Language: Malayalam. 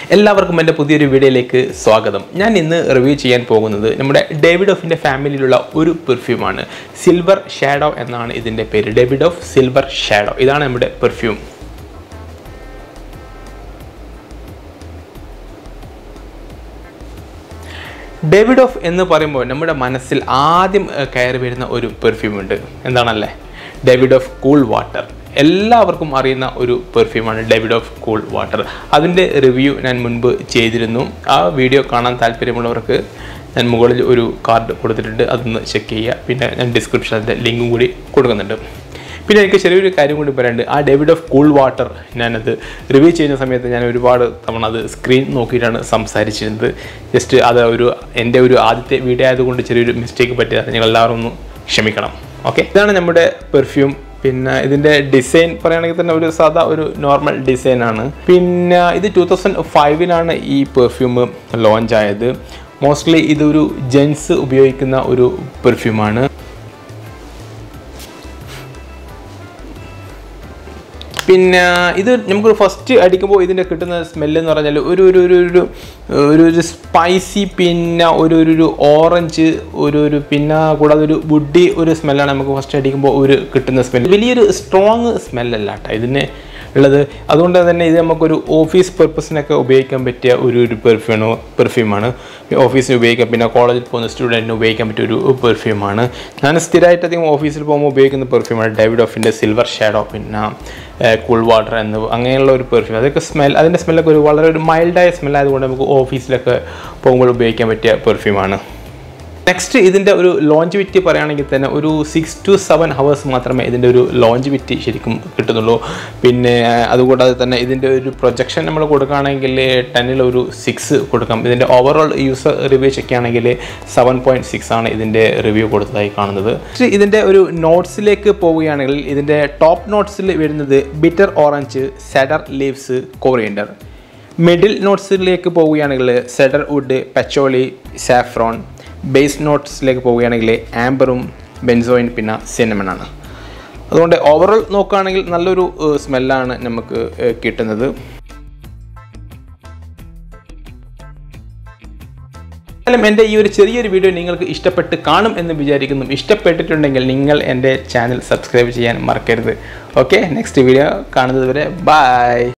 എല്ലാവർക്കും എൻ്റെ പുതിയൊരു വീഡിയോയിലേക്ക് സ്വാഗതം ഞാൻ ഇന്ന് റിവ്യൂ ചെയ്യാൻ പോകുന്നത് നമ്മുടെ ഡേവിഡ് ഓഫിൻ്റെ ഫാമിലിയിലുള്ള ഒരു പെർഫ്യൂമാണ് സിൽവർ ഷാഡോ എന്നാണ് ഇതിൻ്റെ പേര് ഡേവിഡ് ഓഫ് സിൽവർ ഷാഡോ ഇതാണ് നമ്മുടെ പെർഫ്യൂം ഡേവിഡ് ഓഫ് എന്ന് പറയുമ്പോൾ നമ്മുടെ മനസ്സിൽ ആദ്യം ഏഹ്, കയറി വരുന്ന ഒരു പെർഫ്യൂം ഉണ്ട് എന്താണല്ലേ ഡേവിഡ് ഓഫ് കൂൾ വാട്ടർ എല്ലാവർക്കും അറിയുന്ന ഒരു പെർഫ്യൂമാണ് ഡേവിഡ് ഓഫ് കൂൾ വാട്ടർ അതിൻ്റെ റിവ്യൂ ഞാൻ മുൻപ് ചെയ്തിരുന്നു ആ വീഡിയോ കാണാൻ താല്പര്യമുള്ളവർക്ക് ഞാൻ മുകളിൽ ഒരു കാർഡ് കൊടുത്തിട്ടുണ്ട് അതൊന്ന് ചെക്ക് ചെയ്യുക പിന്നെ ഞാൻ ഡിസ്ക്രിപ്ഷനിൽ അതിൻ്റെ ലിങ്കും കൂടി കൊടുക്കുന്നുണ്ട് പിന്നെ എനിക്ക് ചെറിയൊരു കാര്യം കൂടി പറയാനുണ്ട് ആ ഡേവിഡ് ഓഫ് കൂൾ വാട്ടർ ഞാനത് റിവ്യൂ ചെയ്യുന്ന സമയത്ത് ഞാൻ ഒരുപാട് തവണ അത് സ്ക്രീൻ നോക്കിയിട്ടാണ് സംസാരിച്ചിരുന്നത് ജസ്റ്റ് അത് ഒരു എൻ്റെ ഒരു ആദ്യത്തെ വീഡിയോ ആയതുകൊണ്ട് ചെറിയൊരു മിസ്റ്റേക്ക് പറ്റിയത് നിങ്ങൾ എല്ലാവരും ഒന്ന് ക്ഷമിക്കണം ഓക്കെ ഇതാണ് നമ്മുടെ പെർഫ്യൂം പിന്നെ ഇതിൻ്റെ ഡിസൈൻ പറയുകയാണെങ്കിൽ തന്നെ ഒരു സാധാ ഒരു നോർമൽ ഡിസൈനാണ് പിന്നെ ഇത് ടൂ തൗസൻഡ് ഫൈവിലാണ് ഈ പെർഫ്യൂം ലോഞ്ച് ആയത് മോസ്റ്റ്ലി ഇതൊരു ജെൻസ് ഉപയോഗിക്കുന്ന ഒരു പെർഫ്യൂമാണ് പിന്നെ ഇത് നമുക്ക് ഫസ്റ്റ് അടിക്കുമ്പോൾ ഇതിൻ്റെ കിട്ടുന്ന സ്മെല്ല് എന്ന് പറഞ്ഞാൽ ഒരു ഒരു ഒരു ഒരു ഒരു ഒരു സ്പൈസി പിന്നെ ഒരു ഒരു ഒരു ഓറഞ്ച് ഒരു ഒരു പിന്നെ കൂടാതെ ഒരു വുഡി ഒരു സ്മെല്ലാണ് നമുക്ക് ഫസ്റ്റ് അടിക്കുമ്പോൾ ഒരു കിട്ടുന്ന സ്മെല്ല് വലിയൊരു സ്ട്രോങ് സ്മെല്ലല്ല കേട്ടോ ഇതിന് ഉള്ളത് അതുകൊണ്ട് തന്നെ ഇത് നമുക്കൊരു ഓഫീസ് പർപ്പസിനൊക്കെ ഉപയോഗിക്കാൻ പറ്റിയ ഒരു ഒരു പെർഫ്യൂണോ പെർഫ്യൂമാണ് ഓഫീസിൽ ഉപയോഗിക്കാം പിന്നെ കോളേജിൽ പോകുന്ന സ്റ്റുഡൻറ്റിന് ഉപയോഗിക്കാൻ പറ്റിയ ഒരു പെർഫ്യൂമാണ് ഞാൻ സ്ഥിരമായിട്ട് അധികം ഓഫീസിൽ പോകുമ്പോൾ ഉപയോഗിക്കുന്ന പെർഫ്യൂമാണ് ഡേവിഡ് ഓഫിൻ്റെ സിൽവർ ഷാഡോ പിന്നെ കൂൾ വാട്ടർ എന്ന് അങ്ങനെയുള്ള ഒരു പെർഫ്യൂം അതൊക്കെ സ്മെൽ അതിൻ്റെ സ്മെല്ലൊക്കെ ഒരു വളരെ ഒരു മൈൽഡായ സ്മെൽ ആയതുകൊണ്ട് നമുക്ക് ഓഫീസിലൊക്കെ പോകുമ്പോൾ ഉപയോഗിക്കാൻ പറ്റിയ പെർഫ്യൂമാണ് നെക്സ്റ്റ് ഇതിൻ്റെ ഒരു ലോഞ്ച് വിറ്റ് പറയുകയാണെങ്കിൽ തന്നെ ഒരു സിക്സ് ടു സെവൻ ഹവേഴ്സ് മാത്രമേ ഇതിൻ്റെ ഒരു ലോഞ്ച് വിറ്റ് ശരിക്കും കിട്ടുന്നുള്ളൂ പിന്നെ അതുകൂടാതെ തന്നെ ഇതിൻ്റെ ഒരു പ്രൊജക്ഷൻ നമ്മൾ കൊടുക്കുകയാണെങ്കിൽ ടെന്നിൽ ഒരു സിക്സ് കൊടുക്കാം ഇതിൻ്റെ ഓവറോൾ യൂസർ റിവ്യൂ ചെക്കുകയാണെങ്കിൽ സെവൻ പോയിൻറ്റ് സിക്സ് ആണ് ഇതിൻ്റെ റിവ്യൂ കൊടുത്തതായി കാണുന്നത് Next ഇതിൻ്റെ ഒരു നോട്ട്സിലേക്ക് പോവുകയാണെങ്കിൽ ഇതിൻ്റെ ടോപ്പ് നോട്ട്സിൽ വരുന്നത് bitter orange cedar leaves coriander middle നോട്ട്സിലേക്ക് പോവുകയാണെങ്കിൽ cedar wood patchouli saffron base നോട്ട്സിലേക്ക് പോവുകയാണെങ്കിൽ ആംബറും ബെൻസോയിൻ പിന്നെ സിനമണാണ് അതുകൊണ്ട് ഓവറോൾ നോക്കുകയാണെങ്കിൽ നല്ലൊരു സ്മെല്ലാണ് നമുക്ക് ഏഹ്, കിട്ടുന്നത് എന്തായാലും എൻ്റെ ഈ ഒരു ചെറിയൊരു വീഡിയോ നിങ്ങൾക്ക് ഇഷ്ടപ്പെട്ട് കാണും എന്ന് വിചാരിക്കുന്നു ഇഷ്ടപ്പെട്ടിട്ടുണ്ടെങ്കിൽ നിങ്ങൾ എൻ്റെ ചാനൽ സബ്സ്ക്രൈബ് ചെയ്യാൻ മറക്കരുത് ഓക്കെ നെക്സ്റ്റ് വീഡിയോ കാണുന്നത് വരെ ബൈ